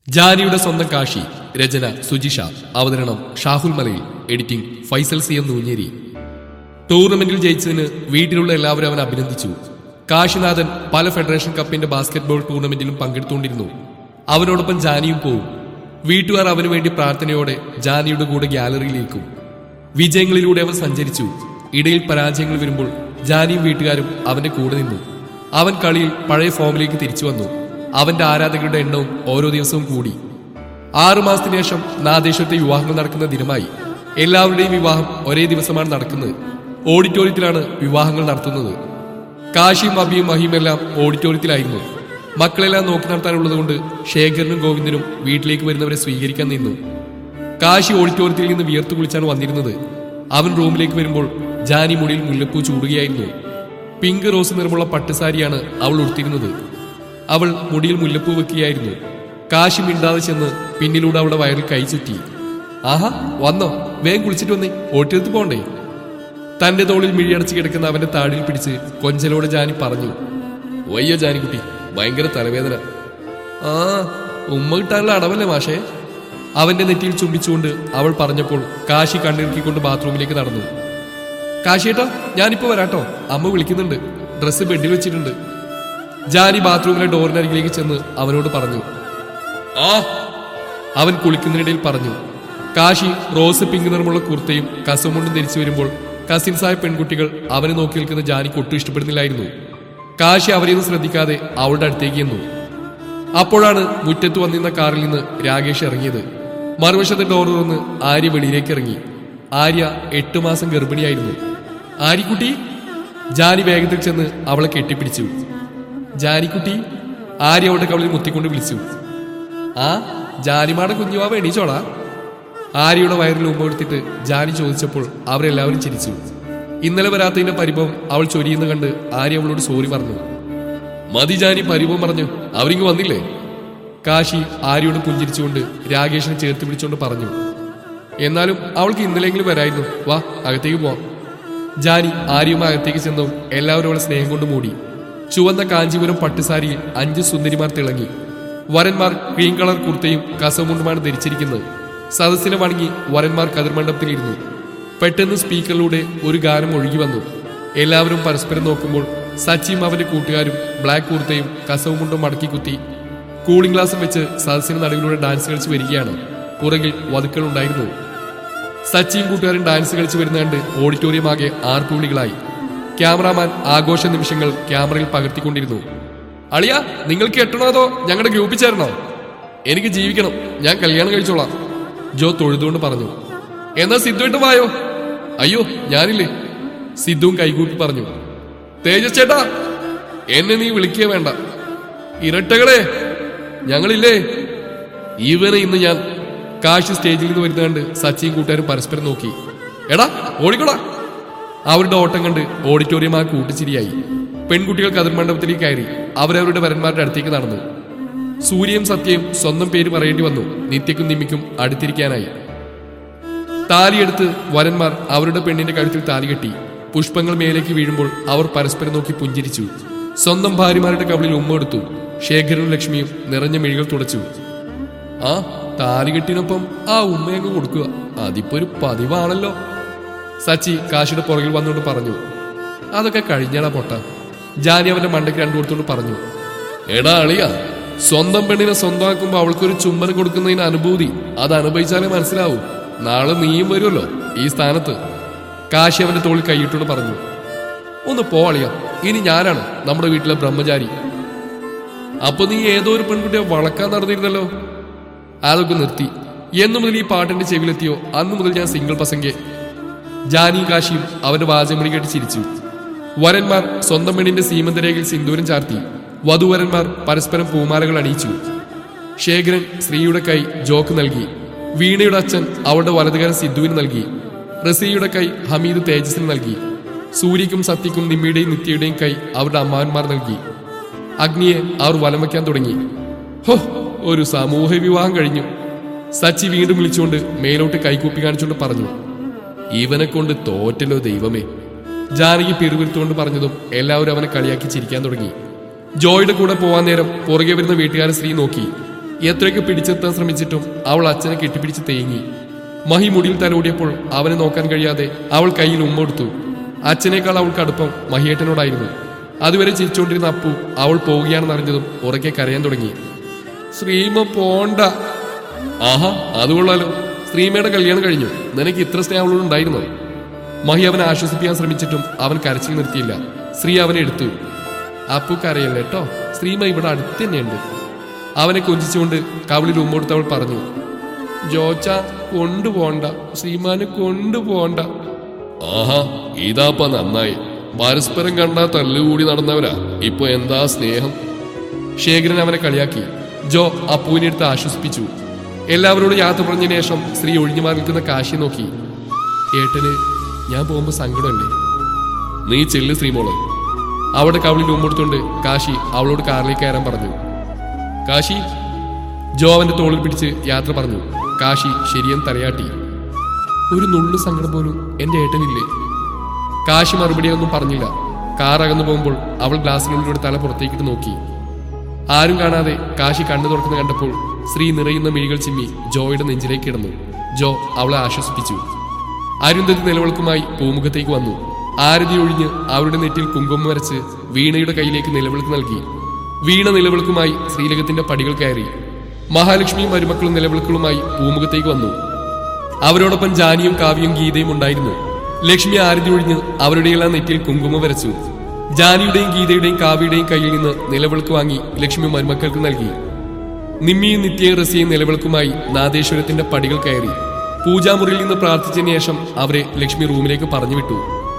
ജാനിയുടെ സ്വന്തം കാശി രചന സുജിഷ അവതരണം Shahul Malayil editing Faisal C M Noonjeri ടൂർണമെന്റിൽ ജയിച്ചതിന് വീട്ടിലുള്ള എല്ലാവരും അവൻ അഭിനന്ദിച്ചു കാശിനാഥൻ പല ഫെഡറേഷൻ കപ്പിന്റെ ബാസ്കറ്റ്ബോൾ ടൂർണമെന്റിലും പങ്കെടുത്തുകൊണ്ടിരുന്നു അവനോടൊപ്പം ജാനിയും പോവും വീട്ടുകാർ അവനു വേണ്ടി പ്രാർത്ഥനയോടെ ജാനിയുടെ കൂടെ ഗ്യാലറിയിലേക്കും വിജയങ്ങളിലൂടെ അവൻ സഞ്ചരിച്ചു ഇടയിൽ പരാജയങ്ങൾ വരുമ്പോൾ ജാനിയും വീട്ടുകാരും അവന്റെ കൂടെ നിന്നു അവൻ കളിയിൽ പഴയ ഫോമിലേക്ക് തിരിച്ചു വന്നു അവന്റെ ആരാധകരുടെ എണ്ണവും ഓരോ ദിവസവും കൂടി ആറു മാസത്തിന് ശേഷം നാദേശത്തെ വിവാഹങ്ങൾ നടക്കുന്ന ദിനമായി എല്ലാവരുടെയും വിവാഹം ഒരേ ദിവസമാണ് നടക്കുന്നത് ഓഡിറ്റോറിയത്തിലാണ് വിവാഹങ്ങൾ നടത്തുന്നത് കാശിയും അബിയും മഹിയും എല്ലാം ഓഡിറ്റോറിയത്തിലായിരുന്നു മക്കളെല്ലാം നോക്കി നടത്താനുള്ളതുകൊണ്ട് ശേഖരനും ഗോവിന്ദനും വീട്ടിലേക്ക് വരുന്നവരെ സ്വീകരിക്കാൻ നിന്നു കാശി ഓഡിറ്റോറിയത്തിൽ നിന്ന് വിയർത്തു കുളിച്ചാണ് വന്നിരുന്നത് അവൻ റൂമിലേക്ക് വരുമ്പോൾ ജാനി മുടിയിൽ മുല്ലപ്പൂ ചൂടുകയായിരുന്നു പിങ്ക് റോസ് നിറമുള്ള പട്ടുസാരിയാണ് അവൾ ഉടുത്തിരുന്നത് അവൾ മുടിയിൽ മുല്ലപ്പൂ വെക്കുകയായിരുന്നു കാശി മിണ്ടാതെ ചെന്ന് പിന്നിലൂടെ അവളുടെ വയറിൽ കൈ ചുറ്റി ആഹാ വന്നോ വേഗം കുളിച്ചിട്ട് വന്നേ ഓട്ടിയെടുത്ത് പോണ്ടേ തന്റെ തോളിൽ മിഴിയടച്ച് കിടക്കുന്ന അവന്റെ താടിയിൽ പിടിച്ച് കൊഞ്ചലോടെ ജാനി പറഞ്ഞു വയ്യ ജാനിക്കുട്ടി ഭയങ്കര തലവേദന ആ ഉമ്മ കിട്ടാനുള്ള അടവല്ലേ മാഷേ അവന്റെ നെറ്റിയിൽ ചുംബിച്ചുകൊണ്ട് അവൾ പറഞ്ഞപ്പോൾ കാശി കണ്ണിറുക്കിക്കൊണ്ട് ബാത്റൂമിലേക്ക് നടന്നു കാശിയേട്ടാ ഞാനിപ്പോ വരാട്ടോ അമ്മ വിളിക്കുന്നുണ്ട് ഡ്രസ്സ് ബെഡിൽ വെച്ചിട്ടുണ്ട് ജാനി ബാത്റൂമിലെ ഡോറിനരികിലേക്ക് ചെന്ന് അവനോട് പറഞ്ഞു ആ അവൻ കുളിക്കുന്നതിനിടയിൽ പറഞ്ഞു കാശി റോസ് പിങ്ക് നിറമുള്ള കുർത്തയും കസമുണ്ടും ധരിച്ചു വരുമ്പോൾ കസിൻസായ പെൺകുട്ടികൾ അവനെ നോക്കി നിൽക്കുന്ന ജാനിക്ക് ഒട്ടും ഇഷ്ടപ്പെടുന്നില്ലായിരുന്നു കാശി അവരെയൊന്നും ശ്രദ്ധിക്കാതെ അവളുടെ അടുത്തേക്ക് ചെന്നു അപ്പോഴാണ് മുറ്റത്ത് വന്നിരുന്ന കാറിൽ നിന്ന് രാകേഷ് ഇറങ്ങിയത് മറുവശത്തെ ഡോർ തുറന്ന് ആര്യ വെളിയിലേക്ക് ഇറങ്ങി ആര്യ എട്ടു മാസം ഗർഭിണിയായിരുന്നു ആര്യക്കുട്ടി ജാനി വേഗത്തിൽ ചെന്ന് അവളെ കെട്ടിപ്പിടിച്ചു ജാനിക്കുട്ടി ആര്യ അവളുടെ കവളിൽ മുത്തിക്കൊണ്ട് വിളിച്ചു ആ ജാനിമാടെ കുഞ്ഞുവാവ എണീച്ചോടാ ആര്യയുടെ വയറിൽ ഉമ്മ എടുത്തിട്ട് ജാനി ചോദിച്ചപ്പോൾ അവരെല്ലാവരും ചിരിച്ചു ഇന്നലെ വരാത്തതിന്റെ പരിഭവം അവൾ ചൊരിയുന്ന കണ്ട് ആര്യ അവളോട് സോറി പറഞ്ഞു മതി ജാനി പരിഭവം പറഞ്ഞു അവരിങ്ങ് വന്നില്ലേ കാശി ആര്യയോട് പുഞ്ചിരിച്ചുകൊണ്ട് രാകേഷിനെ ചേർത്ത് പിടിച്ചുകൊണ്ട് പറഞ്ഞു എന്നാലും അവൾക്ക് ഇന്നലെങ്കിലും വരായിരുന്നു വാ അകത്തേക്ക് പോവാം ജാനി ആര്യയുമായി അകത്തേക്ക് ചെന്നു എല്ലാവരും അവളെ സ്നേഹം കൊണ്ട് മൂടി ചുവന്ന കാഞ്ചീപുരം പട്ടുസാരിയിൽ അഞ്ച് സുന്ദരിമാർ തിളങ്ങി വരന്മാർ ക്രീം കളർ കുർത്തയും കസമുണ്ടുമാണ് ധരിച്ചിരിക്കുന്നത് സദസ്സിനെ വണങ്ങി വരന്മാർ കതിർമണ്ഡപത്തിലിരുന്നു പെട്ടെന്ന് സ്പീക്കറിലൂടെ ഒരു ഗാനം ഒഴുകി വന്നു എല്ലാവരും പരസ്പരം നോക്കുമ്പോൾ സച്ചിയും അവന്റെ കൂട്ടുകാരും ബ്ലാക്ക് കുർത്തയും കസവുമുണ്ടും മടക്കി കുത്തി കൂളിംഗ് ഗ്ലാസും വെച്ച് സദസ്സിന് നടുവിലൂടെ ഡാൻസ് കളിച്ച് വരികയാണ് പുറകിൽ വതുക്കൾ ഉണ്ടായിരുന്നു സച്ചിയും കൂട്ടുകാരും ഡാൻസ് കളിച്ച് വരുന്ന കണ്ട് ഓഡിറ്റോറിയം ആകെ ആർപ്പുവിളികളായി ക്യാമറാമാൻ ആഘോഷ നിമിഷങ്ങൾ ക്യാമറയിൽ പകർത്തിക്കൊണ്ടിരുന്നു അളിയ നിങ്ങൾക്ക് കെട്ടണോ അതോ ഞങ്ങളുടെ ഗ്രൂപ്പിൽ ചേരണോ എനിക്ക് ജീവിക്കണം ഞാൻ കല്യാണം കഴിച്ചോളാം ജോ തൊഴുതുകൊണ്ട് പറഞ്ഞു എന്നാ സിദ്ധുവായിട്ട് വായോ അയ്യോ ഞാനില്ലേ സിദ്ധുവും കൈകൂപ്പി പറഞ്ഞു തേജസ് ചേട്ടാ എന്നെ നീ വിളിക്കുക വേണ്ട ഇരട്ടകളെ ഞങ്ങളില്ലേ ഇവനെ ഇന്ന് ഞാൻ കാശി സ്റ്റേജിൽ നിന്ന് വരുന്ന കണ്ട് സച്ചിയും കൂട്ടുകാരും പരസ്പരം നോക്കി എടാ ഓടിക്കോടാ അവരുടെ ഓട്ടം കണ്ട് ഓഡിറ്റോറിയം ആ കൂട്ടിച്ചിരിയായി പെൺകുട്ടികൾ കതിർമണ്ഡപത്തിലേക്ക് കയറി അവരവരുടെ വരന്മാരുടെ അടുത്തേക്ക് നടന്നു സൂര്യയും സത്യയും സ്വന്തം പേര് പറയേണ്ടി വന്നു നിത്യക്കും നിമ്മിക്കും അടുത്തിരിക്കാനായി താലിയെടുത്ത് വരന്മാർ അവരുടെ പെണ്ണിന്റെ കഴുത്തിൽ താലി കെട്ടി പുഷ്പങ്ങൾ മേലേക്ക് വീഴുമ്പോൾ അവർ പരസ്പരം നോക്കി പുഞ്ചിരിച്ചു സ്വന്തം ഭാര്യമാരുടെ കവിളിൽ ഉമ്മ എടുത്തു ശേഖരനും ലക്ഷ്മിയും നിറഞ്ഞ മിഴികൾ തുടച്ചു ആ താലികെട്ടിനൊപ്പം ആ ഉമ്മയങ്ങ് കൊടുക്കുക അതിപ്പോ ഒരു പതിവാണല്ലോ സച്ചി കാശിയുടെ പുറകിൽ വന്നുകൊണ്ട് പറഞ്ഞു അതൊക്കെ കഴിഞ്ഞാടാ പൊട്ട ജാനി അവന്റെ മണ്ടയ്ക്ക് രണ്ടു കൊടുത്തോണ്ട് പറഞ്ഞു എടാ അളിയ സ്വന്തം പെണ്ണിനെ സ്വന്തമാക്കുമ്പോ അവൾക്കൊരു ചുംബനം കൊടുക്കുന്നതിന് അനുഭൂതി അത് അനുഭവിച്ചാലേ മനസ്സിലാവൂ നാളെ നീയും വരുമല്ലോ ഈ സ്ഥാനത്ത് കാശി അവന്റെ തോളിൽ കൈയിട്ടുകൊണ്ട് പറഞ്ഞു ഒന്ന് പോ അളിയ ഇനി ഞാനാണ് നമ്മുടെ വീട്ടിലെ ബ്രഹ്മചാരി അപ്പൊ നീ ഏതോ ഒരു പെൺകുട്ടിയെ വളക്കാൻ നടന്നിരുന്നല്ലോ അതൊക്കെ നിർത്തി എന്നു മുതൽ ഈ പാട്ടിന്റെ ചെവിലെത്തിയോ അന്നു മുതൽ ഞാൻ സിംഗിൾ പസംഗെ ജാനിയും കാശിയും അവന്റെ വാചമണി കേട്ട് ചിരിച്ചു വരന്മാർ സ്വന്തം പെണ്ണിന്റെ സീമന്തരേഖയിൽ സിന്ദൂരം ചാർത്തി വധുവരന്മാർ പരസ്പരം പൂമാലകൾ അണിയിച്ചു ശേഖരൻ ശ്രീയുടെ കൈ ജോക്ക് നൽകി വീണയുടെ അച്ഛൻ അവളുടെ വലതുകാരൻ സിദ്ധുവിന് നൽകി റസിയുടെ കൈ ഹമീദ് തേജസിന് നൽകി സൂര്യക്കും സത്യക്കും നിമ്മിയുടെയും നിത്യയുടെയും കൈ അവരുടെ അമ്മാവന്മാർ നൽകി അഗ്നിയെ അവർ വലം വയ്ക്കാൻ തുടങ്ങി ഹോ ഒരു സമൂഹ വിവാഹം കഴിഞ്ഞു സച്ചി വീണ്ടും വിളിച്ചുകൊണ്ട് മേലോട്ട് കൈകൂപ്പി കാണിച്ചുകൊണ്ട് പറഞ്ഞു ഇവനെ കൊണ്ട് തോറ്റല്ലോ ദൈവമേ ജാനകി പിറുവിരുത്തുകൊണ്ട് പറഞ്ഞതും എല്ലാവരും അവനെ കളിയാക്കി ചിരിക്കാൻ തുടങ്ങി ജോയുടെ കൂടെ പോവാൻ നേരം പുറകെ വരുന്ന വീട്ടുകാരൻ സ്ത്രീ നോക്കി എത്രയൊക്കെ പിടിച്ചെത്താൻ ശ്രമിച്ചിട്ടും അവൾ അച്ഛനെ കെട്ടിപ്പിടിച്ച് തേങ്ങി മഹി മുടിയിൽ തലോടിയപ്പോൾ അവനെ നോക്കാൻ കഴിയാതെ അവൾ കയ്യിൽ ഉമ്മൊടുത്തു അച്ഛനേക്കാൾ അവൾക്ക് അടുപ്പം മഹിയേട്ടനോടായിരുന്നു അതുവരെ ചിരിച്ചുകൊണ്ടിരുന്ന അപ്പു അവൾ പോവുകയാണെന്ന് അറിഞ്ഞതും ഉറക്കെ കരയാൻ തുടങ്ങി ശ്രീമ പോണ്ട ആഹാ അത് കൊള്ളാലോ ശ്രീമയുടെ കല്യാണം കഴിഞ്ഞു നിനക്ക് ഇത്ര സ്നേഹം അവളോട് ഉണ്ടായിരുന്നോ മഹി അവനെ ആശ്വസിപ്പിക്കാൻ ശ്രമിച്ചിട്ടും അവൻ കരച്ചിൽ നിർത്തിയില്ല ശ്രീ അവനെ എടുത്തു അപ്പു കരയല്ലേ കേട്ടോ ശ്രീമ ഇവിടെ അടുത്ത് തന്നെയുണ്ട് അവനെ കൊഞ്ചിച്ചുകൊണ്ട് കവിളിൽ ഉമ്മൊടുത്ത് അവൾ പറഞ്ഞു ജോച്ച കൊണ്ടുപോണ്ട ശ്രീമാന് കൊണ്ടുപോണ്ട ആഹാ ഇതാപ്പ നന്നായി പരസ്പരം കണ്ടാ തല്ലുകൂടി നടന്നവരാ ഇപ്പൊ എന്താ സ്നേഹം ശേഖരൻ അവനെ കളിയാക്കി ജോ അപ്പുവിനെ എടുത്ത് ആശ്വസിപ്പിച്ചു എല്ലാവരോടും യാത്ര പറഞ്ഞതിന് ശേഷം സ്ത്രീ ഒഴിഞ്ഞു മാറി നിൽക്കുന്ന കാശി നോക്കി ഏട്ടന് ഞാൻ പോകുമ്പോ സങ്കടമല്ലേ നീ ചെല്ല് ശ്രീമോള് അവിടെ കവിളിൽ ഉമ്മെടുത്തുകൊണ്ട് കാശി അവളോട് കാറിലേക്ക് കയറാൻ പറഞ്ഞു കാശി ജോ അവന്റെ തോളിൽ പിടിച്ച് യാത്ര പറഞ്ഞു കാശി ശരിയെന്ന് തലയാട്ടി ഒരു നുള്ളു സങ്കടം പോലും എന്റെ ഏട്ടനില്ലേ കാശി മറുപടിയൊന്നും പറഞ്ഞില്ല കാർ അകന്നു പോകുമ്പോൾ അവൾ ഗ്ലാസിനുള്ളിലൂടെ തല പുറത്തേക്കിട്ട് നോക്കി ആരും കാണാതെ കാശി കണ്ണു തുറക്കുന്ന കണ്ടപ്പോൾ ശ്രീ നിറയുന്ന മിഴികൾ ചിമ്മി ജോയുടെ നെഞ്ചിലേക്ക് കിടന്നു ജോ അവളെ ആശ്വസിപ്പിച്ചു അരുന്ധതി നിലവിളക്കുമായി പൂമുഖത്തേക്ക് വന്നു ആരതി ഒഴിഞ്ഞ് അവരുടെ നെറ്റിൽ കുങ്കുമം വരച്ച് വീണയുടെ കയ്യിലേക്ക് നിലവിളക്ക് നൽകി വീണ നിലവിളക്കുമായി ശ്രീലകത്തിന്റെ പടികൾ കയറി മഹാലക്ഷ്മിയും മരുമക്കളും നിലവിളക്കുകളുമായി പൂമുഖത്തേക്ക് വന്നു അവരോടൊപ്പം ജാനിയും കാവ്യയും ഗീതയും ഉണ്ടായിരുന്നു ലക്ഷ്മി ആരതി ഒഴിഞ്ഞ് അവരുടെയെല്ലാം നെറ്റിയിൽ കുങ്കുമം വരച്ചു ജാനിയുടെയും ഗീതയുടെയും കാവ്യയുടെയും കയ്യിൽ നിന്ന് നിലവിളക്ക് വാങ്ങി ലക്ഷ്മി മരുമക്കൾക്ക് നൽകി നിമ്മിയും നിത്യയും റസിയും നിലവിളക്കുമായി നാദേശ്വരത്തിന്റെ പടികൾ കയറി പൂജാമുറിയിൽ നിന്ന് പ്രാർത്ഥിച്ചതിന് ശേഷം അവരെ ലക്ഷ്മി റൂമിലേക്ക് പറഞ്ഞു വിട്ടു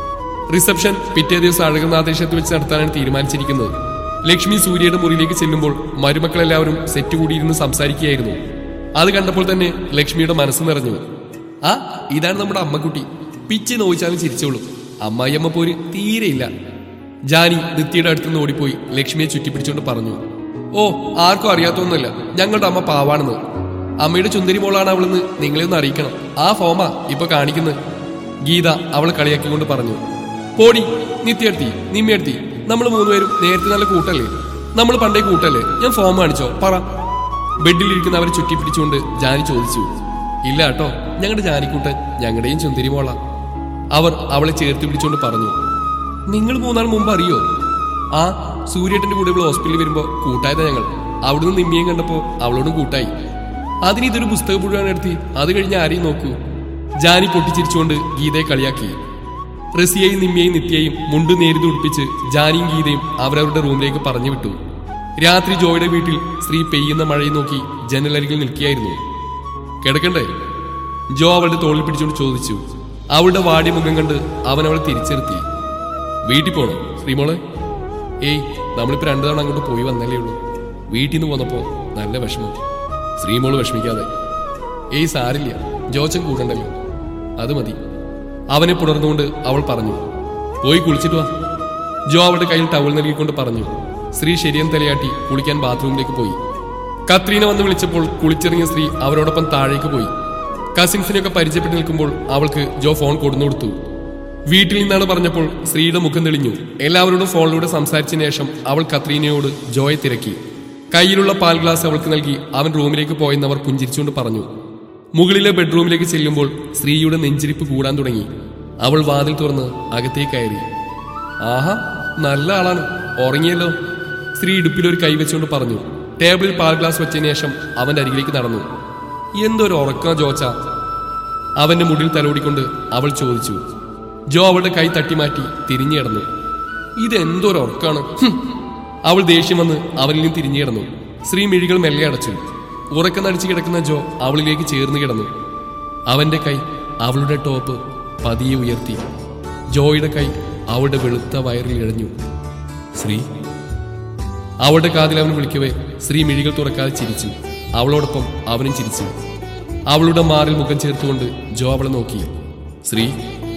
റിസപ്ഷൻ പിറ്റേ ദിവസം അഴകനാദേശത്ത് വെച്ച് നടത്താനാണ് തീരുമാനിച്ചിരിക്കുന്നത് ലക്ഷ്മി സൂര്യയുടെ മുറിയിലേക്ക് ചെല്ലുമ്പോൾ മരുമക്കളെല്ലാവരും സെറ്റ് കൂടിയിരുന്ന് സംസാരിക്കുകയായിരുന്നു അത് കണ്ടപ്പോൾ തന്നെ ലക്ഷ്മിയുടെ മനസ്സ് നിറഞ്ഞു ആ ഇതാണ് നമ്മുടെ അമ്മക്കുട്ടി പിച്ച് നോയിച്ചാലും ചിരിച്ചോളൂ അമ്മായിയമ്മ പോര് തീരെയില്ല ജാനി നിത്യയുടെ അടുത്ത് നിന്ന് ഓടിപ്പോയി ലക്ഷ്മിയെ ചുറ്റിപ്പിടിച്ചുകൊണ്ട് പറഞ്ഞു ഓ ആർക്കും അറിയാത്തൊന്നുമല്ല ഞങ്ങളുടെ അമ്മ പാവാണെന്ന് അമ്മയുടെ ചുന്ദരി മോളാണ് അവളെന്ന് നിങ്ങളെ ഒന്ന് അറിയിക്കണം ആ ഫോമാ ഇപ്പൊ കാണിക്കുന്നത് ഗീത അവൾ കളിയാക്കിക്കൊണ്ട് പറഞ്ഞു പോടി നിത്യടുത്തി നിമ്മയെടുത്തി നമ്മൾ മൂന്നുപേരും നേരത്തെ നല്ല കൂട്ടല്ലേ നമ്മൾ പണ്ടേ കൂട്ടല്ലേ ഞാൻ ഫോം കാണിച്ചോ പറ ബെഡിലിരിക്കുന്ന അവരെ ചുറ്റിപ്പിടിച്ചുകൊണ്ട് ജാനി ചോദിച്ചു ഇല്ല കേട്ടോ ഞങ്ങളുടെ ജാനിക്കൂട്ടൻ ഞങ്ങളുടെയും ചുന്ദരി മോള അവർ അവളെ ചേർത്ത് പിടിച്ചുകൊണ്ട് പറഞ്ഞു നിങ്ങൾ മൂന്നാൾ മുമ്പ് അറിയോ ആ സൂര്യേട്ടന്റെ കൂടെ ഇവിടെ ഹോസ്പിറ്റലിൽ വരുമ്പോ കൂട്ടായതാ ഞങ്ങൾ അവിടുന്ന് നിമ്മിയും കണ്ടപ്പോ അവളോടും കൂട്ടായി അതിന് ഇതൊരു പുസ്തക പുഴുവാൻ എടുത്തി അത് കഴിഞ്ഞ് ആരെയും നോക്കൂ ജാനി പൊട്ടിച്ചിരിച്ചുകൊണ്ട് ഗീതയെ കളിയാക്കി റസിയെയും നിമ്മിയെയും നിത്യയും മുണ്ട് നേരിത് ഉടുപ്പിച്ച് ജാനിയും ഗീതയും അവരവരുടെ റൂമിലേക്ക് പറഞ്ഞു വിട്ടു രാത്രി ജോയുടെ വീട്ടിൽ സ്ത്രീ പെയ്യുന്ന മഴയും നോക്കി ജനലരികിൽ നിൽക്കുകയായിരുന്നു കിടക്കണ്ടേ ജോ അവളുടെ തോളിൽ പിടിച്ചുകൊണ്ട് ചോദിച്ചു അവളുടെ വാടിയ മുഖം കണ്ട് അവൻ അവളെ തിരിച്ചെടുത്തി വീട്ടിൽ പോണോ ശ്രീമോളെ ഏയ് നമ്മളിപ്പോ രണ്ടു തവണ അങ്ങോട്ട് പോയി വന്നല്ലേ ഉള്ളൂ വീട്ടിൽ നിന്ന് പോന്നപ്പോ നല്ല വിഷമം ശ്രീമോള് വിഷമിക്കാതെ ഏയ് സാരില്ല ജോച്ചൻ കൂടണ്ടല്ലോ അത് മതി അവനെ പുണർന്നുകൊണ്ട് അവൾ പറഞ്ഞു പോയി കുളിച്ചിട്ട് വാ ജോ അവളുടെ കയ്യിൽ ടവൽ നൽകിക്കൊണ്ട് പറഞ്ഞു സ്ത്രീ ശരിയം തലയാട്ടി കുളിക്കാൻ ബാത്റൂമിലേക്ക് പോയി കത്രീന വന്ന് വിളിച്ചപ്പോൾ കുളിച്ചിറങ്ങിയ സ്ത്രീ അവരോടൊപ്പം താഴേക്ക് പോയി കസിൻസിനെയൊക്കെ പരിചയപ്പെട്ട് നിൽക്കുമ്പോൾ അവൾക്ക് ജോ ഫോൺ കൊടുന്നു കൊടുത്തു വീട്ടിൽ നിന്നാണ് പറഞ്ഞപ്പോൾ സ്ത്രീയുടെ മുഖം തെളിഞ്ഞു എല്ലാവരോടും ഫോണിലൂടെ സംസാരിച്ചതിന് ശേഷം അവൾ കത്രീനയോട് ജോയെ തിരക്കി കയ്യിലുള്ള പാൽ ഗ്ലാസ് അവൾക്ക് നൽകി അവൻ റൂമിലേക്ക് പോയെന്ന് അവർ പുഞ്ചിരിച്ചുകൊണ്ട് പറഞ്ഞു മുകളിലെ ബെഡ്റൂമിലേക്ക് ചെല്ലുമ്പോൾ സ്ത്രീയുടെ നെഞ്ചിരിപ്പ് കൂടാൻ തുടങ്ങി അവൾ വാതിൽ തുറന്ന് അകത്തേക്ക് കയറി ആഹാ നല്ല ആളാണ് ഉറങ്ങിയല്ലോ സ്ത്രീ ഇടുപ്പിൽ ഒരു കൈ വെച്ചുകൊണ്ട് പറഞ്ഞു ടേബിളിൽ പാൽ ഗ്ലാസ് വെച്ചതിന് ശേഷം അവന്റെ അരികിലേക്ക് നടന്നു എന്തൊരു ഉറക്ക ജോച്ച അവന്റെ മുടിയിൽ തലോടിക്കൊണ്ട് അവൾ ചോദിച്ചു ജോ അവളുടെ കൈ തട്ടി മാറ്റി തിരിഞ്ഞു കിടന്നു ഇതെന്തൊരു ഉറക്കാണ് ഹും. അവൾ ദേഷ്യം വന്ന് അവനിൽ നിന്ന് തിരിഞ്ഞു കിടന്നു സ്ത്രീ മിഴികൾ മെല്ലെ അടച്ചു ഉറക്കം നടിച്ചു കിടക്കുന്ന ജോ അവളിലേക്ക് ചേർന്ന് കിടന്നു അവന്റെ കൈ അവളുടെ ടോപ്പ് പതിയെ ഉയർത്തി ജോയുടെ കൈ അവളുടെ വെളുത്ത വയറിൽ ഇഴഞ്ഞു ശ്രീ അവളുടെ കാതിൽ അവൻ വിളിക്കവേ ശ്രീ മിഴികൾ തുറക്കാതെ ചിരിച്ചു അവളോടൊപ്പം അവനും ചിരിച്ചു അവളുടെ മാറിൽ മുഖം ചേർത്തുകൊണ്ട് ജോ അവളെ നോക്കി ശ്രീ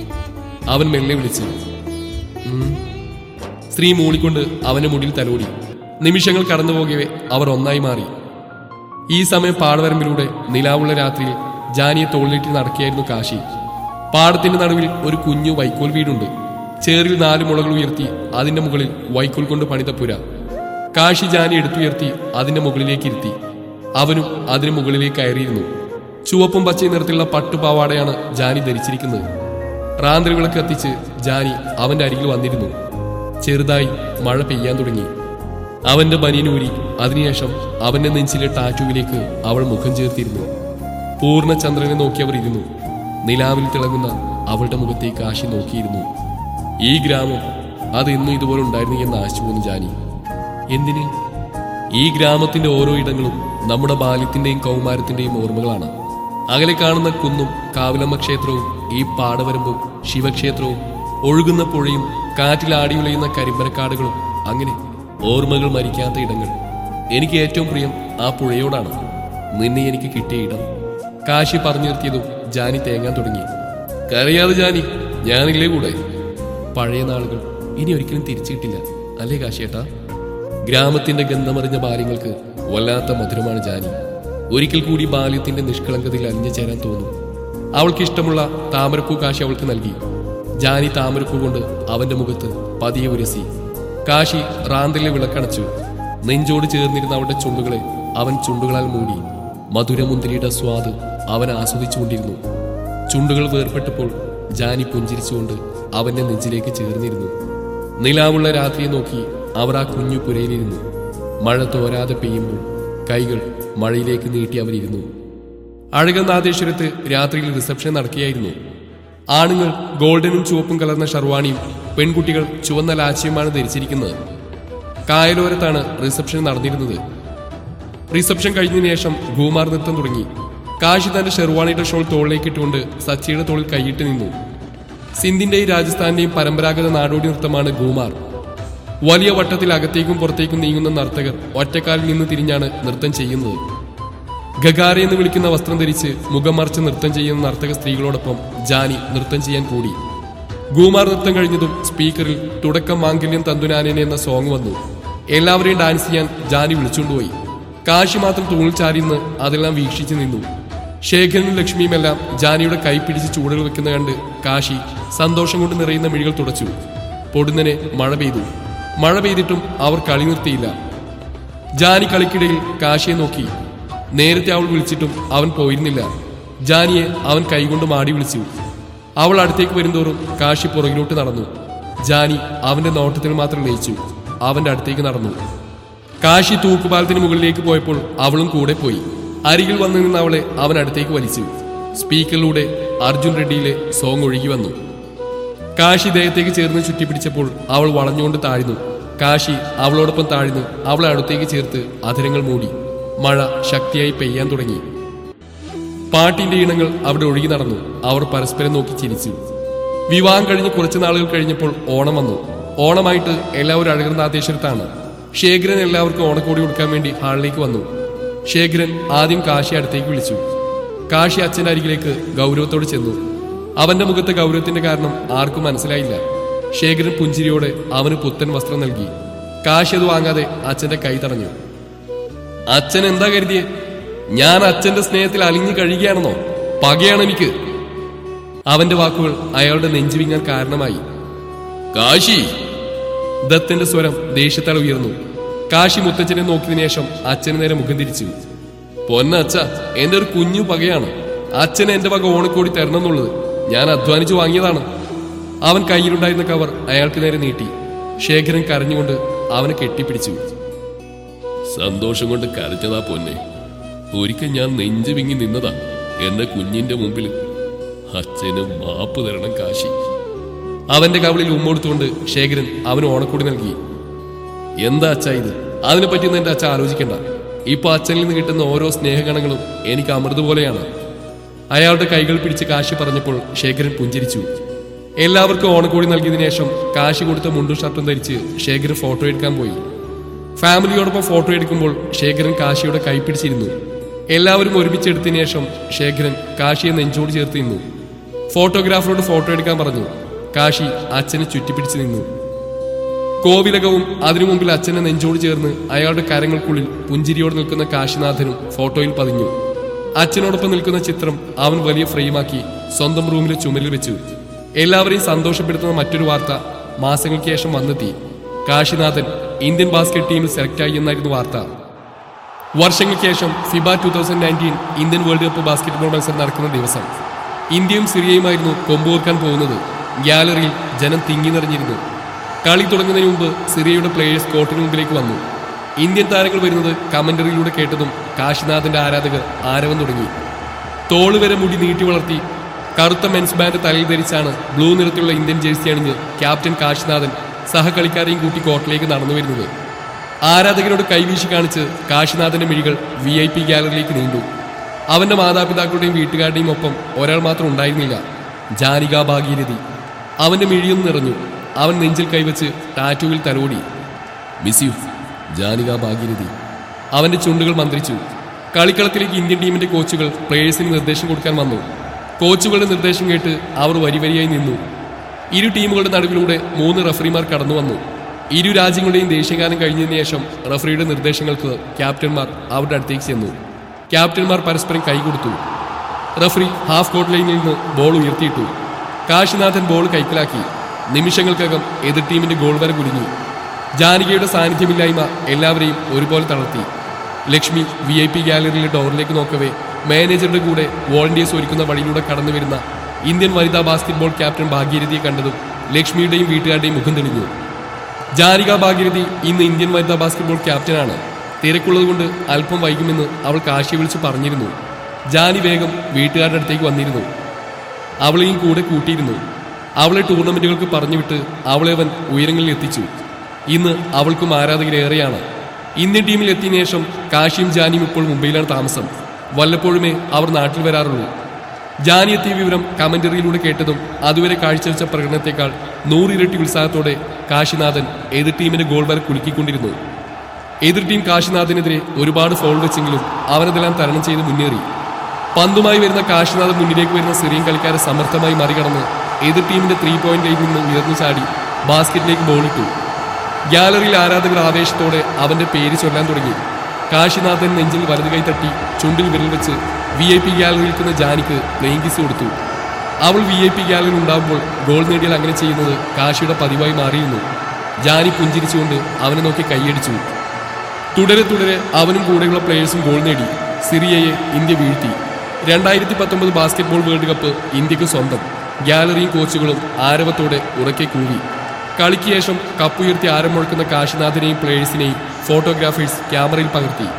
അവൻ മെല്ലെ വിളിച്ചു "ഉം." സ്ത്രീ മൂളിക്കൊണ്ട് അവന്റെ മുടിയിൽ തലോടി നിമിഷങ്ങൾ കടന്നു പോകവേ അവർ ഒന്നായി മാറി ഈ സമയം പാടവരമ്പിലൂടെ നിലാവുള്ള രാത്രിയിൽ ജാനിയെ തോളിലിട്ട് നടക്കുകയായിരുന്നു കാശി പാടത്തിന്റെ നടുവിൽ ഒരു കുഞ്ഞു വൈക്കോൽ വീടുണ്ട് ചേറിൽ നാല് മുളകൾ ഉയർത്തി അതിന്റെ മുകളിൽ വൈക്കോൽ കൊണ്ട് പണിത പുര കാശി ജാനി എടുത്തുയർത്തി അതിന്റെ മുകളിലേക്ക് ഇരുത്തി അവനും അതിനു മുകളിലേക്ക് കയറിയിരുന്നു ചുവപ്പും പച്ചയും നിറത്തിലുള്ള പട്ടുപാവാടയാണ് ജാനി ധരിച്ചിരിക്കുന്നത് റാന്തലുകളെ കത്തിച്ച് ജാനി അവന്റെ അരികിൽ വന്നിരുന്നു ചെറുതായി മഴ പെയ്യാൻ തുടങ്ങി അവന്റെ ബനിയനൂരി അതിനുശേഷം അവന്റെ നെഞ്ചിലെ ടാറ്റുവിലേക്ക് അവൾ മുഖം ചേർത്തിരുന്നു പൂർണ്ണ ചന്ദ്രനെ നോക്കി അവർ ഇരുന്നു നിലാവിൽ തിളങ്ങുന്ന അവളുടെ മുഖത്തേക്ക് ആശി നോക്കിയിരുന്നു ഈ ഗ്രാമം അത് ഇന്നും ഇതുപോലെ ഉണ്ടായിരുന്നു എന്ന് ആശിച്ചു പോന്നു ജാനി എന്തിന് ഈ ഗ്രാമത്തിന്റെ ഓരോ ഇടങ്ങളും നമ്മുടെ ബാല്യത്തിന്റെയും കൗമാരത്തിന്റെയും ഓർമ്മകളാണ് അകലെ കാണുന്ന കുന്നും കാവിലമ്മ ക്ഷേത്രവും ഈ പാടവരമ്പും ശിവക്ഷേത്രവും ഒഴുകുന്ന പുഴയും കാറ്റിൽ ആടി ഉലയുന്ന കരിമ്പനക്കാടുകളും അങ്ങനെ ഓർമ്മകൾ മരിക്കാത്ത ഇടങ്ങൾ എനിക്ക് ഏറ്റവും പ്രിയം ആ പുഴയോടാണ് നിന്നെ എനിക്ക് കിട്ടിയ ഇടം കാശി പറഞ്ഞു നിർത്തിയതും ജാനി തേങ്ങാൻ തുടങ്ങി കരയാതെ ജാനി ഞാനില്ലേ കൂടെ പഴയ നാളുകൾ ഇനി ഒരിക്കലും തിരിച്ചു കിട്ടില്ല അല്ലേ കാശിയേട്ടാ ഗ്രാമത്തിന്റെ ഗന്ധമറിഞ്ഞ ബാല്യങ്ങൾക്ക് വല്ലാത്ത മധുരമാണ് ജാനി ഒരിക്കൽ കൂടി ബാല്യത്തിന്റെ നിഷ്കളങ്കതയിൽ അലിഞ്ഞു ചേരാൻ തോന്നും അവൾക്ക് ഇഷ്ടമുള്ള താമരപ്പൂ കാശി അവൾക്ക് നൽകി ജാനി താമരപ്പൂ കൊണ്ട് അവന്റെ മുഖത്ത് പതിയെ ഉരസി കാശി റാന്തലിലെ വിളക്കണച്ചു നെഞ്ചോട് ചേർന്നിരുന്ന അവളുടെ ചുണ്ടുകളെ അവൻ ചുണ്ടുകളാൽ മൂടി മധുരമുന്തിരിയുടെ സ്വാദ് അവൻ ആസ്വദിച്ചുകൊണ്ടിരുന്നു ചുണ്ടുകൾ വേർപെട്ടപ്പോൾ ജാനി പുഞ്ചിരിച്ചുകൊണ്ട് അവന്റെ നെഞ്ചിലേക്ക് ചേർന്നിരുന്നു നിലാവുള്ള രാത്രിയെ നോക്കി അവർ ആ കുഞ്ഞു പുരയിലിരുന്നു മഴ തോരാതെ പെയ്യുമ്പോൾ കൈകൾ മഴയിലേക്ക് നീട്ടി അവരിരുന്നു അഴകനാഥേശ്വരത്ത് രാത്രിയിൽ റിസപ്ഷൻ നടക്കുകയായിരുന്നു ആണുങ്ങൾ ഗോൾഡനും ചുവപ്പും കലർന്ന ഷർവാണിയും പെൺകുട്ടികൾ ചുവന്ന ലാച്ചിയുമാണ് ധരിച്ചിരിക്കുന്നത് കായലോരത്താണ് റിസപ്ഷൻ നടന്നിരുന്നത് റിസപ്ഷൻ കഴിഞ്ഞതിന് ശേഷം ഗൂമാർ നൃത്തം തുടങ്ങി കാശി തന്റെ ഷെർവാണിയുടെ ഷോൾ തോളിലേക്ക് ഇട്ടുകൊണ്ട് സച്ചിയുടെ തോളിൽ കൈയിട്ട് നിന്നു സിന്ധിന്റെയും രാജസ്ഥാന്റെയും പരമ്പരാഗത നാടോടി നൃത്തമാണ് ഗൂമാർ വലിയ വട്ടത്തിൽ അകത്തേക്കും പുറത്തേക്കും നീങ്ങുന്ന നർത്തകർ ഒറ്റക്കാലിൽ നിന്ന് തിരിഞ്ഞാണ് നൃത്തം ചെയ്യുന്നത് ഗഗാര എന്ന് വിളിക്കുന്ന വസ്ത്രം ധരിച്ച് മുഖം മറിച്ച് നൃത്തം ചെയ്യുന്ന നർത്തക സ്ത്രീകളോടൊപ്പം ജാനി നൃത്തം ചെയ്യാൻ കൂടി ഗൂമാർ നൃത്തം കഴിഞ്ഞതും സ്പീക്കറിൽ തുടക്കം മാംഗല്യം തന്തുനാനേനെ എന്ന സോങ് വന്നു എല്ലാവരെയും ഡാൻസ് ചെയ്യാൻ ജാനി വിളിച്ചുകൊണ്ടുപോയി കാശി മാത്രം തൂണിൽ ചാരിന്ന് അതെല്ലാം വീക്ഷിച്ചു നിന്നു ശേഖരനും ലക്ഷ്മിയുമെല്ലാം ജാനിയുടെ കൈ പിടിച്ച് ചൂടുകൾ വെക്കുന്ന കണ്ട് കാശി സന്തോഷം കൊണ്ട് നിറയുന്ന മിഴികൾ തുടച്ചു പൊടുന്നനെ മഴ പെയ്തു മഴ പെയ്തിട്ടും അവർ കളി നിർത്തിയില്ല ജാനി കളിക്കിടയിൽ കാശിയെ നോക്കി നേരത്തെ അവൾ വിളിച്ചിട്ടും അവൻ പോയിരുന്നില്ല ജാനിയെ അവൻ കൈകൊണ്ട് മാടി വിളിച്ചു അവൾ അടുത്തേക്ക് വരുന്തോറും കാശി പുറകിലോട്ട് നടന്നു ജാനി അവന്റെ നോട്ടത്തിൽ മാത്രം ലയിച്ചു അവന്റെ അടുത്തേക്ക് നടന്നു കാശി തൂക്കുപാലത്തിന് മുകളിലേക്ക് പോയപ്പോൾ അവളും കൂടെ പോയി അരികിൽ വന്നു നിന്ന അവളെ അവൻ അടുത്തേക്ക് വലിച്ചു സ്പീക്കറിലൂടെ അർജുൻ റെഡ്ഡിയിലെ സോങ് ഒഴുകി വന്നു കാശി ദേഹത്തേക്ക് ചേർന്ന് ചുറ്റിപ്പിടിച്ചപ്പോൾ അവൾ വളഞ്ഞുകൊണ്ട് താഴ്ന്നു കാശി അവളോടൊപ്പം താഴ്ന്നു അവളെ അടുത്തേക്ക് ചേർത്ത് അധരങ്ങൾ മൂടി മഴ ശക്തിയായി പെയ്യാൻ തുടങ്ങി പാട്ടിന്റെ ഇണങ്ങൾ അവിടെ ഒഴുകി നടന്നു അവർ പരസ്പരം നോക്കി ചിരിച്ചു വിവാഹം കഴിഞ്ഞ് കുറച്ചു നാളുകൾ കഴിഞ്ഞപ്പോൾ ഓണം വന്നു ഓണമായിട്ട് എല്ലാവരും അഴകർനാഥേശ്വരത്താണ് ശേഖരൻ എല്ലാവർക്കും ഓണക്കോടി കൊടുക്കാൻ വേണ്ടി ഹാളിലേക്ക് വന്നു ശേഖരൻ ആദ്യം കാശി അടുത്തേക്ക് വിളിച്ചു കാശി അച്ഛന്റെ അരികിലേക്ക് ഗൗരവത്തോട് ചെന്നു അവന്റെ മുഖത്തെ ഗൗരവത്തിന്റെ കാരണം ആർക്കും മനസ്സിലായില്ല ശേഖരൻ പുഞ്ചിരിയോടെ അവന് പുത്തൻ വസ്ത്രം നൽകി കാശി അത് വാങ്ങാതെ അച്ഛന്റെ കൈ തടഞ്ഞു അച്ഛൻ എന്താ കരുതിയേ ഞാൻ അച്ഛന്റെ സ്നേഹത്തിൽ അലിഞ്ഞു കഴിയുകയാണെന്നോ പകയാണ് എനിക്ക് അവന്റെ വാക്കുകൾ അയാളുടെ നെഞ്ചു വിങ്ങാൻ കാരണമായി കാശി ദത്തന്റെ സ്വരം ദേഷ്യത്താൽ ഉയർന്നു കാശി മുത്തച്ഛനെ നോക്കിയതിനു ശേഷം അച്ഛന് നേരെ മുഖം തിരിച്ചു പൊന്നച്ഛ എന്റെ ഒരു കുഞ്ഞു പകയാണ് അച്ഛന് എന്റെ വക ഓണക്കോടി തരണം എന്നുള്ളത് ഞാൻ അധ്വാനിച്ചു വാങ്ങിയതാണ് അവൻ കയ്യിലുണ്ടായിരുന്ന കവർ അയാൾക്ക് നേരെ നീട്ടി ശേഖരൻ കരഞ്ഞുകൊണ്ട് അവനെ കെട്ടിപ്പിടിച്ചു സന്തോഷം കൊണ്ട് കരഞ്ഞതാ പൊന്നെ ഒരിക്കൽ ഞാൻ നെഞ്ചു വിങ്ങി നിന്നതാ എന്റെ കുഞ്ഞിന്റെ മുമ്പിൽ അച്ഛന് മാപ്പ് തരണം കാശി അവന്റെ കവളിൽ ഉമ്മൊടുത്തുകൊണ്ട് ശേഖരൻ അവന് ഓണക്കൂടി നൽകി എന്താ അച്ഛ ഇത് അതിനെ പറ്റിയൊന്നും എന്റെ അച്ഛ ആലോചിക്കണ്ട ഇപ്പൊ അച്ഛനിൽ നിന്ന് കിട്ടുന്ന ഓരോ സ്നേഹഗണങ്ങളും എനിക്ക് അമൃത് പോലെയാണ് അയാളുടെ കൈകൾ പിടിച്ച് കാശി പറഞ്ഞപ്പോൾ ശേഖരൻ പുഞ്ചിരിച്ചു എല്ലാവർക്കും ഓണക്കോടി നൽകിയതിനു ശേഷം കാശി കൊടുത്ത മുണ്ടും ഷർട്ടും ധരിച്ച് ശേഖരൻ ഫോട്ടോ എടുക്കാൻ പോയി ഫാമിലിയോടൊപ്പം ഫോട്ടോ എടുക്കുമ്പോൾ ശേഖരൻ കാശിയുടെ കൈ പിടിച്ചിരുന്നു എല്ലാവരും ഒരുമിച്ചെടുത്തതിനു ശേഷം ശേഖരൻ കാശിയെ നെഞ്ചോട് ചേർത്ത് നിന്നു ഫോട്ടോഗ്രാഫറോട് ഫോട്ടോ എടുക്കാൻ പറഞ്ഞു കാശി അച്ഛനെ ചുറ്റിപ്പിടിച്ച് നിന്നു കോവിലകവും അതിനു മുമ്പിൽ അച്ഛനെ നെഞ്ചോട് ചേർന്ന് അയാളുടെ കരങ്ങൾക്കുള്ളിൽ പുഞ്ചിരിയോട് നിൽക്കുന്ന കാശിനാഥനും ഫോട്ടോയിൽ പതിഞ്ഞു അച്ഛനോടൊപ്പം നിൽക്കുന്ന ചിത്രം അവൻ വലിയ ഫ്രെയിമാക്കി സ്വന്തം റൂമിലെ ചുമരിൽ വെച്ചു എല്ലാവരെയും സന്തോഷപ്പെടുത്തുന്ന മറ്റൊരു വാർത്ത മാസങ്ങൾക്ക് ശേഷം വന്നെത്തി കാശിനാഥൻ ഇന്ത്യൻ ബാസ്കറ്റ് ടീമിൽ സെലക്ട് ആയി എന്നായിരുന്നു വാർത്ത വർഷങ്ങൾക്ക് ശേഷം FIBA two thousand nineteen Indian world cup basketball മത്സരം നടക്കുന്ന ദിവസം ഇന്ത്യയും സിറിയയുമായിരുന്നു കൊമ്പുകോർക്കാൻ പോകുന്നത് ഗ്യാലറിയിൽ ജനം തിങ്ങി നിറഞ്ഞിരുന്നു കളി തുടങ്ങുന്നതിന് മുമ്പ് സിറിയയുടെ പ്ലേയേഴ്സ് കോർട്ടിന് മുമ്പിലേക്ക് വന്നു ഇന്ത്യൻ താരങ്ങൾ വരുന്നത് കമന്ററിയിലൂടെ കേട്ടതും കാശിനാഥന്റെ ആരാധകർ ആരവം തുടങ്ങി തോള് വരെ മുടി നീട്ടി വളർത്തി കറുത്ത മെൻസ് ബാൻഡ് തലയിൽ ധരിച്ചാണ് ബ്ലൂ നിറത്തിലുള്ള ഇന്ത്യൻ ജേഴ്സി അണിഞ്ഞ് ക്യാപ്റ്റൻ കാശിനാഥൻ സഹകളിക്കാരെയും കൂട്ടി കോർട്ടിലേക്ക് നടന്നു വരുന്നത് ആരാധകരോട് കൈവീശി കാണിച്ച് കാശിനാഥന്റെ മിഴികൾ വി ഐ പി ഗാലറിയിലേക്ക് നീണ്ടു അവന്റെ മാതാപിതാക്കളുടെയും വീട്ടുകാരുടെയും ഒപ്പം ഒരാൾ മാത്രം ഉണ്ടായിരുന്നില്ല ജാനിക ഭാഗീരഥി അവന്റെ മിഴിയും നിറഞ്ഞു അവൻ നെഞ്ചിൽ കൈവച്ച് ടാറ്റുവിൽ തലോടി മിസ് യു ജാനിക ഭാഗീരഥി അവന്റെ ചുണ്ടുകൾ മന്ത്രിച്ചു കളിക്കളത്തിലേക്ക് ഇന്ത്യൻ ടീമിന്റെ കോച്ചുകൾ പ്ലേയേഴ്സിന് നിർദ്ദേശം കൊടുക്കാൻ വന്നു കോച്ചുകളുടെ നിർദ്ദേശം കേട്ട് അവർ വരി വരിയായി നിന്നു ഇരു ടീമുകളുടെ നടുവിലൂടെ മൂന്ന് റഫറിമാർ കടന്നു വന്നു ഇരു രാജ്യങ്ങളുടെയും ദേശീയഗാനം കഴിഞ്ഞതിന് ശേഷം റഫറിയുടെ നിർദ്ദേശങ്ങൾക്ക് ക്യാപ്റ്റന്മാർ അവരുടെ അടുത്തേക്ക് ചെന്നു ക്യാപ്റ്റന്മാർ പരസ്പരം കൈകൊടുത്തു റഫറി ഹാഫ് കോർട്ട് ലൈനിൽ നിന്ന് ബോൾ ഉയർത്തിയിട്ടു കാശിനാഥൻ ബോൾ കൈക്കലാക്കി നിമിഷങ്ങൾക്കകം എതിർ ടീമിന്റെ ഗോൾ വരെ കുലുങ്ങി ജാനകിയുടെ സാന്നിധ്യമില്ലായ്മ എല്ലാവരെയും ഒരുപോലെ തളർത്തി ലക്ഷ്മി വി ഐ പി ഗാലറിയിലെ ഡോറിലേക്ക് നോക്കവേ മാനേജറുടെ കൂടെ വോളണ്ടിയേഴ്സ് ഒരുക്കുന്ന വഴിയിലൂടെ കടന്നു വരുന്ന ഇന്ത്യൻ വനിതാ ബാസ്കറ്റ്ബോൾ ക്യാപ്റ്റൻ ഭാഗീരഥിയെ കണ്ടതും ലക്ഷ്മിയുടെയും വീട്ടുകാരുടെയും മുഖം തെളിഞ്ഞു ജാനിക ഭാഗീരഥി ഇന്ന് ഇന്ത്യൻ വനിതാ ബാസ്കറ്റ്ബോൾ ക്യാപ്റ്റനാണ് തിരക്കുള്ളതുകൊണ്ട് അല്പം വൈകുമെന്ന് അവൾ കാശിയെ വിളിച്ച് പറഞ്ഞിരുന്നു ജാനി വേഗം വീട്ടുകാരുടെ അടുത്തേക്ക് വന്നിരുന്നു അവളെയും കൂടെ കൂട്ടിയിരുന്നു അവളെ ടൂർണമെന്റുകൾക്ക് പറഞ്ഞുവിട്ട് അവളെ അവൻ ഉയരങ്ങളിൽ എത്തിച്ചു ഇന്ന് അവൾക്കും ആരാധകരേറെയാണ് ഇന്ത്യൻ ടീമിൽ എത്തിയ ശേഷം കാശിയും ജാനിയും ഇപ്പോൾ മുംബൈയിലാണ് താമസം വല്ലപ്പോഴുമേ അവർ നാട്ടിൽ വരാറുള്ളൂ ജാനി എത്തിയ വിവരം കമന്ററിയിലൂടെ കേട്ടതും അതുവരെ കാഴ്ചവെച്ച പ്രകടനത്തെക്കാൾ നൂറിരട്ടി ഉത്സാഹത്തോടെ കാശിനാഥൻ എതിർ ടീമിന്റെ ഗോൾ വരെ കുലുക്കിക്കൊണ്ടിരുന്നു എതിർ ടീം കാശിനാഥിനെതിരെ ഒരുപാട് ഫോൾ വെച്ചെങ്കിലും അവനതെല്ലാം തരണം ചെയ്ത് മുന്നേറി പന്തുമായി വരുന്ന കാശിനാഥ് മുന്നിലേക്ക് വരുന്ന സിറിയൻ കളിക്കാരെ സമർത്ഥമായി മറികടന്ന് എതിർ ടീമിന്റെ ത്രീ പോയിന്റ് ലൈനിൽ നിന്ന് ഉയർന്നു ചാടി ബാസ്ക്കറ്റിലേക്ക് ബോളിട്ടു ഗ്യാലറിയിൽ ആരാധകർ ആവേശത്തോടെ അവന്റെ പേര് ചൊല്ലാൻ തുടങ്ങി കാശിനാഥൻ നെഞ്ചിൽ വലതു കൈ തട്ടി ചുണ്ടിൽ വിരൽ വെച്ച് വി ഐ പി ഗ്യാലറിയിൽ നിൽക്കുന്ന ജാനിക്ക് പ്ലേയിങ് കിസ് കൊടുത്തു അവൾ വി ഐ പി ഗ്യാലറിയിൽ ഉണ്ടാകുമ്പോൾ ഗോൾ നേടിയാൽ അങ്ങനെ ചെയ്യുന്നത് കാശിയുടെ പതിവായി മാറിയിരുന്നു ജാനി പുഞ്ചിരിച്ചുകൊണ്ട് അവനെ നോക്കി കൈയടിച്ചു തുടരെ തുടരെ അവനും കൂടെയുള്ള പ്ലേയേഴ്സും ഗോൾ നേടി സിറിയയെ ഇന്ത്യ വീഴ്ത്തി രണ്ടായിരത്തി പത്തൊമ്പത് ബാസ്കറ്റ്ബോൾ വേൾഡ് കപ്പ് ഇന്ത്യക്ക് സ്വന്തം ഗാലറിയും കോച്ചുകളും ആരവത്തോടെ ഉറക്കെ കൂവി കളിക്ക് ശേഷം കപ്പുയർത്തി ആരം മുഴക്കുന്ന കാശിനാഥിനെയും പ്ലേയേഴ്സിനെയും ഫോട്ടോഗ്രാഫേഴ്സ് ക്യാമറയിൽ പകർത്തി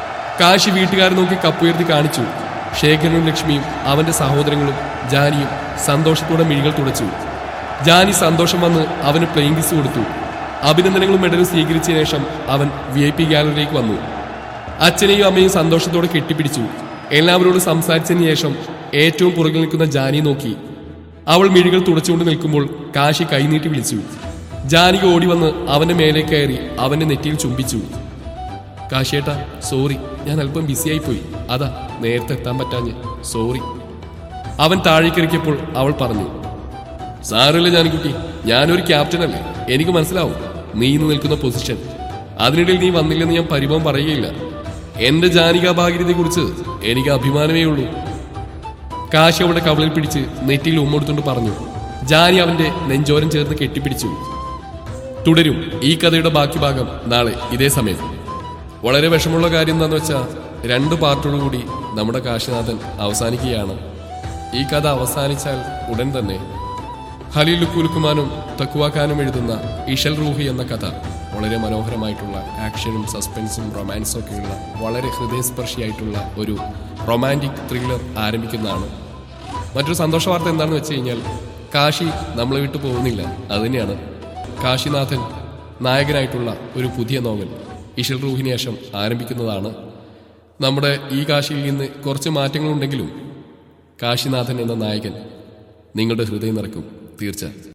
കാശി വീട്ടുകാരെ നോക്കി കപ്പുയർത്തി കാണിച്ചു ശേഖരനും ലക്ഷ്മിയും അവന്റെ സഹോദരങ്ങളും ജാനിയും സന്തോഷത്തോടെ മിഴികൾ തുടച്ചു ജാനി സന്തോഷം വന്ന് അവന് പ്ലെയിങ് കിസ് കൊടുത്തു അഭിനന്ദനങ്ങളും മെഡലും സ്വീകരിച്ച ശേഷം അവൻ വി ഐ പി ഗാലറിയിലേക്ക് വന്നു അച്ഛനെയും അമ്മയും സന്തോഷത്തോടെ കെട്ടിപ്പിടിച്ചു എല്ലാവരോടും സംസാരിച്ചതിന് ശേഷം ഏറ്റവും പുറകിൽ നിൽക്കുന്ന ജാനിയെ നോക്കി അവൾ മിഴികൾ തുടച്ചുകൊണ്ട് നിൽക്കുമ്പോൾ കാശി കൈനീട്ടി വിളിച്ചു ജാനിക ഓടി വന്ന് അവന്റെ മേലെ കയറി അവന്റെ നെറ്റിയിൽ ചുംബിച്ചു കാശിയേട്ടാ സോറി ഞാൻ അല്പം ബിസിയായി പോയി അതാ നേരത്തെ എത്താൻ പറ്റാഞ്ഞ് സോറി അവൻ താഴേക്കിറക്കിയപ്പോൾ അവൾ പറഞ്ഞു സാറില്ല ജാനിക്കുട്ടി ഞാനൊരു ക്യാപ്റ്റൻ അല്ലേ എനിക്ക് മനസ്സിലാവും നീ ഇന്ന് നിൽക്കുന്ന പൊസിഷൻ അതിനിടയിൽ നീ വന്നില്ലെന്ന് ഞാൻ പരിഭവം പറയുകയില്ല എന്റെ ജാനിക ഭാഗീരതയെ കുറിച്ച് എനിക്ക് അഭിമാനമേ ഉള്ളൂ കാശി അവളുടെ കവളിൽ പിടിച്ച് നെറ്റിയിൽ ഉമ്മെടുത്തുകൊണ്ട് പറഞ്ഞു ജാനി അവന്റെ നെഞ്ചോരം ചേർന്ന് കെട്ടിപ്പിടിച്ചു തുടരും ഈ കഥയുടെ ബാക്കി ഭാഗം നാളെ ഇതേ സമയം വളരെ വിഷമുള്ള കാര്യം എന്താന്ന് വെച്ചാൽ രണ്ട് പാർട്ടോടുകൂടി നമ്മുടെ കാശിനാഥൻ അവസാനിക്കുകയാണ് ഈ കഥ അവസാനിച്ചാൽ ഉടൻ തന്നെ ഹലീൽ കുലുക്കുമാനും തക്കുവാക്കാനും എഴുതുന്ന ഇഷൽ റൂഹി എന്ന കഥ വളരെ മനോഹരമായിട്ടുള്ള ആക്ഷനും സസ്പെൻസും റൊമാൻസും ഒക്കെയുള്ള വളരെ ഹൃദയസ്പർശിയായിട്ടുള്ള ഒരു റൊമാൻറ്റിക് ത്രില്ലർ ആരംഭിക്കുന്നതാണ് മറ്റൊരു സന്തോഷ വാർത്ത എന്താണെന്ന് വെച്ച് കഴിഞ്ഞാൽ കാശി നമ്മളെ വിട്ടു പോകുന്നില്ല അതുതന്നെയാണ് കാശിനാഥൻ നായകനായിട്ടുള്ള ഒരു പുതിയ നോവൽ ഇഷൽ റൂഹിന് ശേഷം ആരംഭിക്കുന്നതാണ് നമ്മുടെ ഈ കാശിയിൽ നിന്ന് കുറച്ച് മാറ്റങ്ങളുണ്ടെങ്കിലും കാശിനാഥൻ എന്ന നായകൻ നിങ്ങളുടെ ഹൃദയം നിറക്കും തീർച്ച